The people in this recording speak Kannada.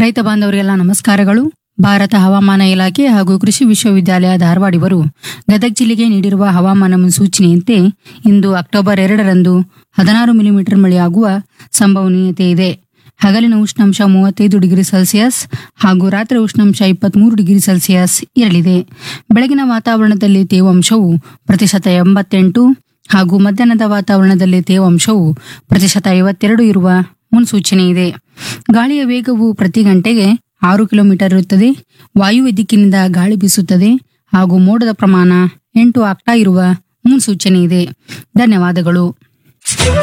ರೈತ ಬಾಂಧವರಿಗೆಲ್ಲ ನಮಸ್ಕಾರಗಳು ಭಾರತ ಹವಾಮಾನ ಇಲಾಖೆ ಹಾಗೂ ಕೃಷಿ ವಿಶ್ವವಿದ್ಯಾಲಯ ಧಾರವಾಡ ಇವರು ಗದಗ ಜಿಲ್ಲೆಗೆ ನೀಡಿರುವ ಹವಾಮಾನ ಮುನ್ಸೂಚನೆಯಂತೆ ಇಂದು ಅಕ್ಟೋಬರ್ ಎರಡರಂದು ಹದಿನಾರು ಮಿಲಿಮೀಟರ್ ಮಳೆಯಾಗುವ ಸಂಭವನೀಯತೆ ಇದೆ ಹಗಲಿನ ಉಷ್ಣಾಂಶ ಮೂವತ್ತೈದು ಡಿಗ್ರಿ ಸೆಲ್ಸಿಯಸ್ ಹಾಗೂ ರಾತ್ರಿ ಉಷ್ಣಾಂಶ ಇಪ್ಪತ್ಮೂರು ಡಿಗ್ರಿ ಸೆಲ್ಸಿಯಸ್ ಇರಲಿದೆ ಬೆಳಗಿನ ವಾತಾವರಣದಲ್ಲಿ ತೇವಾಂಶವು ಪ್ರತಿಶತ ಎಂಬತ್ತೆಂಟು ಹಾಗೂ ಮಧ್ಯಾಹ್ನದ ವಾತಾವರಣದಲ್ಲಿ ತೇವಾಂಶವು ಪ್ರತಿಶತ ಐವತ್ತೆರಡು ಇರುವ ಮುನ್ಸೂಚನೆ ಇದೆ ಗಾಳಿಯ ವೇಗವು ಪ್ರತಿ ಗಂಟೆಗೆ ಆರು ಕಿಲೋಮೀಟರ್ ಇರುತ್ತದೆ ವಾಯುವ್ಯ ದಿಕ್ಕಿನಿಂದ ಗಾಳಿ ಬೀಸುತ್ತದೆ ಹಾಗೂ ಮೋಡದ ಪ್ರಮಾಣ ಎಂಟು ಆಗ್ತಾ ಇರುವ ಮುನ್ಸೂಚನೆ ಇದೆ ಧನ್ಯವಾದಗಳು